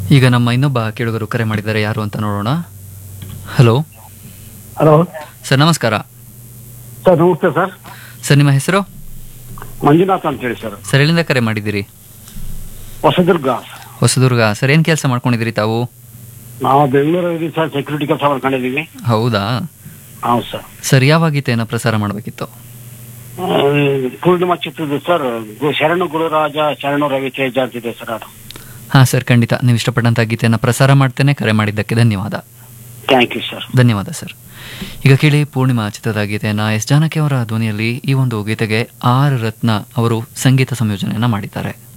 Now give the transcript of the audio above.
ಈಗ ನಮ್ಮ ಇನ್ನೊಬ್ಬ ಕೇಳುಗರು ಕರೆ ಮಾಡಿದ್ದಾರೆ ಯಾರು ಅಂತ ನೋಡೋಣ ಹಲೋ ಹಲೋ ಸರ್ ನಮಸ್ಕಾರ ಸರ್ ನಮಸ್ತೆ ಸರ್ ಸರ್ ನಿಮ್ಮ ಹೆಸರು ಮಂಜುನಾಥ್ ಅಂತ ಹೇಳಿ ಸರ್ ಸರ್ ಎಲ್ಲಿಂದ ಕರೆ ಮಾಡಿದ್ದೀರಿ ಹೊಸದುರ್ಗ ಹೊಸದುರ್ಗ ಸರ್ ಏನು ಕೆಲಸ ಮಾಡ್ಕೊಂಡಿದ್ದೀರಿ ತಾವು ನಾವು ಬೆಂಗಳೂರಲ್ಲಿ ಸರ್ ಸೆಕ್ಯೂರಿಟಿ ಕೆಲಸ ಮಾಡ್ಕೊಂಡಿದ್ದೀವಿ ಹೌದಾ ಹೌದು ಸರ್ ಸರ್ ಯಾವ ಗೀತೆಯನ್ನು ಪ್ರಸಾರ ಮಾಡಬೇಕಿತ್ತು ಆ, ಪೂರ್ಣಿಮಾ ಚಿತ್ರದ ಸರ್ ಗು- ಶರಣು ಗುರುರಾಜ ಶರಣು ರವಿ ತೇಜ ಅಂತಿದೆ ಸರ್ ಅದು ಹಾಂ ಸರ್ ಖಂಡಿತ ನೀವು ಇಷ್ಟಪಟ್ಟಂಥ ಗೀತೆಯನ್ನು ಪ್ರಸಾರ ಮಾಡ್ತೇನೆ ಕರೆ ಮಾಡಿದ್ದಕ್ಕೆ ಧನ್ಯವಾದ ಥ್ಯಾಂಕ್ ಯು ಸರ್ ಧನ್ಯವಾದ ಸರ್ ಈಗ ಕೇಳಿ ಪೂರ್ಣಿಮಾ ಚಿತ್ರದ ಗೀತೆಯನ್ನು ಎಸ್ ಜಾನಕಿ ಅವರ ಧ್ವನಿಯಲ್ಲಿ ಈ ಒಂದು ಗೀತೆಗೆ ಆರ್ ರತ್ನ ಅವರು ಸಂಗೀತ ಸಂಯೋಜನೆಯನ್ನು ಮಾಡಿದ್ದಾರೆ